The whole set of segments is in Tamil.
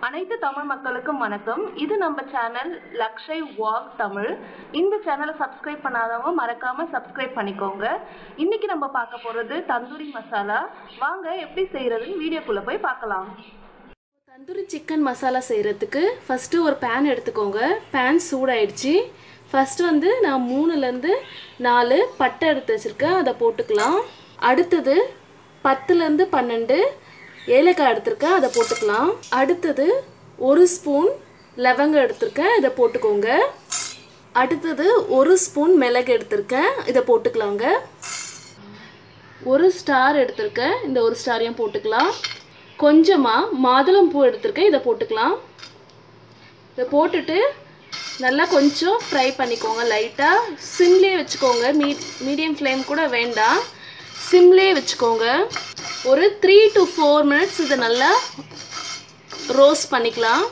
அனைத்து தமிழ் மக்களுக்கும் வணக்கம் இது நம்ம சேனல் லக்ஷய் வாக் தமிழ் இந்த சேனலை சப்ஸ்கிரைப் பண்ணாதவங்க மறக்காம சப்ஸ்கிரைப் பண்ணிக்கோங்க இன்னைக்கு நம்ம பார்க்க போறது தந்தூரி மசாலா வாங்க எப்படி செய்யறதுன்னு வீடியோக்குள்ள போய் பார்க்கலாம் தந்தூரி சிக்கன் மசாலா செய்கிறதுக்கு ஃபஸ்ட்டு ஒரு பேன் எடுத்துக்கோங்க பேன் சூடாயிடுச்சு ஃபஸ்ட்டு வந்து நான் மூணுலேருந்து நாலு பட்டை எடுத்து வச்சுருக்கேன் அதை போட்டுக்கலாம் அடுத்தது பத்துலேருந்து பன்னெண்டு ஏலக்காய் எடுத்திருக்கேன் அதை போட்டுக்கலாம் அடுத்தது ஒரு ஸ்பூன் லவங்கம் எடுத்திருக்கேன் இதை போட்டுக்கோங்க அடுத்தது ஒரு ஸ்பூன் மிளகு எடுத்திருக்கேன் இதை போட்டுக்கலாங்க ஒரு ஸ்டார் எடுத்திருக்கேன் இந்த ஒரு ஸ்டாரையும் போட்டுக்கலாம் கொஞ்சமாக மாதுளம்பூ எடுத்திருக்கேன் இதை போட்டுக்கலாம் இதை போட்டுட்டு நல்லா கொஞ்சம் ஃப்ரை பண்ணிக்கோங்க லைட்டாக சிம்லேயே வச்சுக்கோங்க மீ மீடியம் ஃப்ளேம் கூட வேண்டாம் சிம்லேயே வச்சுக்கோங்க ஒரு த்ரீ டு ஃபோர் மினிட்ஸ் இதை நல்லா ரோஸ்ட் பண்ணிக்கலாம்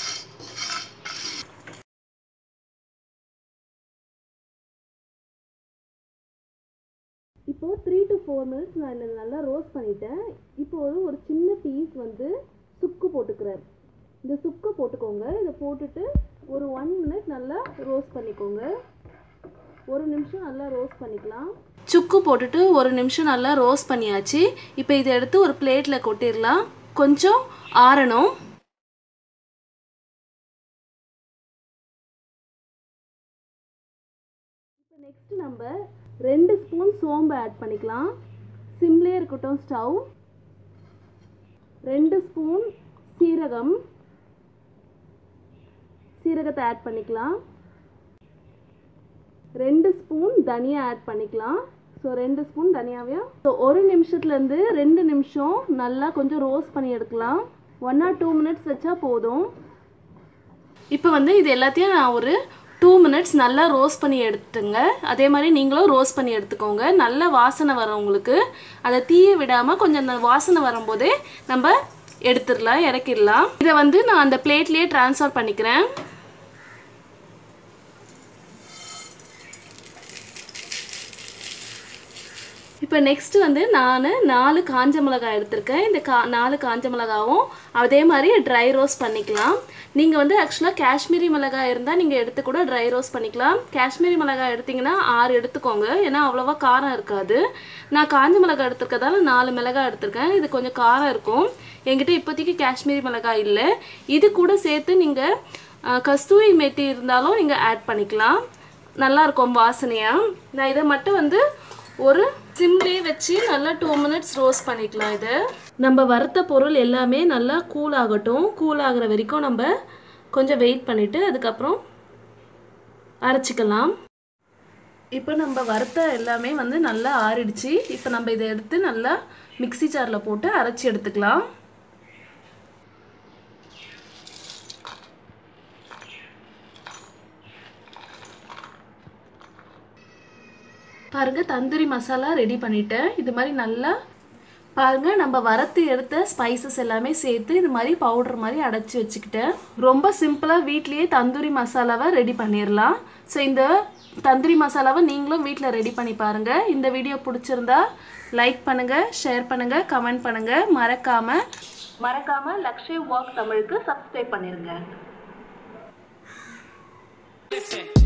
இப்போது த்ரீ டு ஃபோர் மினிட்ஸ் நான் இதை நல்லா ரோஸ்ட் பண்ணிட்டேன் இப்போது ஒரு சின்ன பீஸ் வந்து சுக்கு போட்டுக்கிறேன் இந்த சுக்கை போட்டுக்கோங்க இதை போட்டுட்டு ஒரு ஒன் மினிட் நல்லா ரோஸ்ட் பண்ணிக்கோங்க ஒரு நிமிஷம் நல்லா ரோஸ்ட் பண்ணிக்கலாம் சுக்கு போட்டுட்டு ஒரு நிமிஷம் நல்லா ரோஸ்ட் பண்ணியாச்சு இப்போ இதை எடுத்து ஒரு பிளேட்டில் கொட்டிடலாம் கொஞ்சம் ஆறணும் இப்போ நெக்ஸ்ட் நம்ம ரெண்டு ஸ்பூன் சோம்பு ஆட் பண்ணிக்கலாம் சிம்லே இருக்கட்டும் ஸ்டவ் ரெண்டு ஸ்பூன் சீரகம் சீரகத்தை ஆட் பண்ணிக்கலாம் ரெண்டு ஸ்பூன் தனியா ஆட் பண்ணிக்கலாம் ஸோ ரெண்டு ஸ்பூன் தனியாவையும் ஸோ ஒரு நிமிஷத்துலேருந்து ரெண்டு நிமிஷம் நல்லா கொஞ்சம் ரோஸ்ட் பண்ணி எடுக்கலாம் ஒன் ஆர் டூ மினிட்ஸ் வச்சா போதும் இப்போ வந்து இது எல்லாத்தையும் நான் ஒரு டூ மினிட்ஸ் நல்லா ரோஸ்ட் பண்ணி எடுத்துங்க அதே மாதிரி நீங்களும் ரோஸ்ட் பண்ணி எடுத்துக்கோங்க நல்ல வாசனை வரும் உங்களுக்கு அதை தீய விடாமல் கொஞ்சம் அந்த வாசனை வரும்போதே நம்ம எடுத்துடலாம் இறக்கிடலாம் இதை வந்து நான் அந்த பிளேட்லேயே ட்ரான்ஸ்ஃபர் பண்ணிக்கிறேன் இப்போ நெக்ஸ்ட் வந்து நான் நாலு காஞ்ச மிளகாய் எடுத்திருக்கேன் இந்த கா நாலு காஞ்ச மிளகாவும் அதே மாதிரி ட்ரை ரோஸ்ட் பண்ணிக்கலாம் நீங்கள் வந்து ஆக்சுவலாக காஷ்மீரி மிளகாய் இருந்தால் நீங்கள் எடுத்து கூட ட்ரை ரோஸ்ட் பண்ணிக்கலாம் காஷ்மீரி மிளகாய் எடுத்திங்கன்னா ஆறு எடுத்துக்கோங்க ஏன்னா அவ்வளோவா காரம் இருக்காது நான் காஞ்ச மிளகாய் எடுத்திருக்கதால நாலு மிளகாய் எடுத்திருக்கேன் இது கொஞ்சம் காரம் இருக்கும் என்கிட்ட இப்போதைக்கு காஷ்மீரி மிளகாய் இல்லை இது கூட சேர்த்து நீங்கள் கஸ்தூரி மெட்டி இருந்தாலும் நீங்கள் ஆட் பண்ணிக்கலாம் நல்லா இருக்கும் வாசனையாக நான் இதை மட்டும் வந்து ஒரு சிம்லேயே வச்சு நல்லா டூ மினிட்ஸ் ரோஸ்ட் பண்ணிக்கலாம் இதை நம்ம வறுத்த பொருள் எல்லாமே நல்லா கூல் ஆகட்டும் கூல் ஆகிற வரைக்கும் நம்ம கொஞ்சம் வெயிட் பண்ணிவிட்டு அதுக்கப்புறம் அரைச்சிக்கலாம் இப்போ நம்ம வறுத்த எல்லாமே வந்து நல்லா ஆறிடுச்சு இப்போ நம்ம இதை எடுத்து நல்லா மிக்சி ஜாரில் போட்டு அரைச்சி எடுத்துக்கலாம் பாருங்கள் தந்தூரி மசாலா ரெடி பண்ணிட்டேன் இது மாதிரி நல்லா பாருங்கள் நம்ம வறுத்து எடுத்த ஸ்பைசஸ் எல்லாமே சேர்த்து இது மாதிரி பவுடர் மாதிரி அடைச்சி வச்சுக்கிட்டேன் ரொம்ப சிம்பிளாக வீட்லேயே தந்தூரி மசாலாவை ரெடி பண்ணிடலாம் ஸோ இந்த தந்தூரி மசாலாவை நீங்களும் வீட்டில் ரெடி பண்ணி பாருங்கள் இந்த வீடியோ பிடிச்சிருந்தா லைக் பண்ணுங்கள் ஷேர் பண்ணுங்கள் கமெண்ட் பண்ணுங்கள் மறக்காமல் மறக்காம லக்ஷய் வாக் தமிழுக்கு சப்ஸ்கிரைப் பண்ணிருங்க Listen.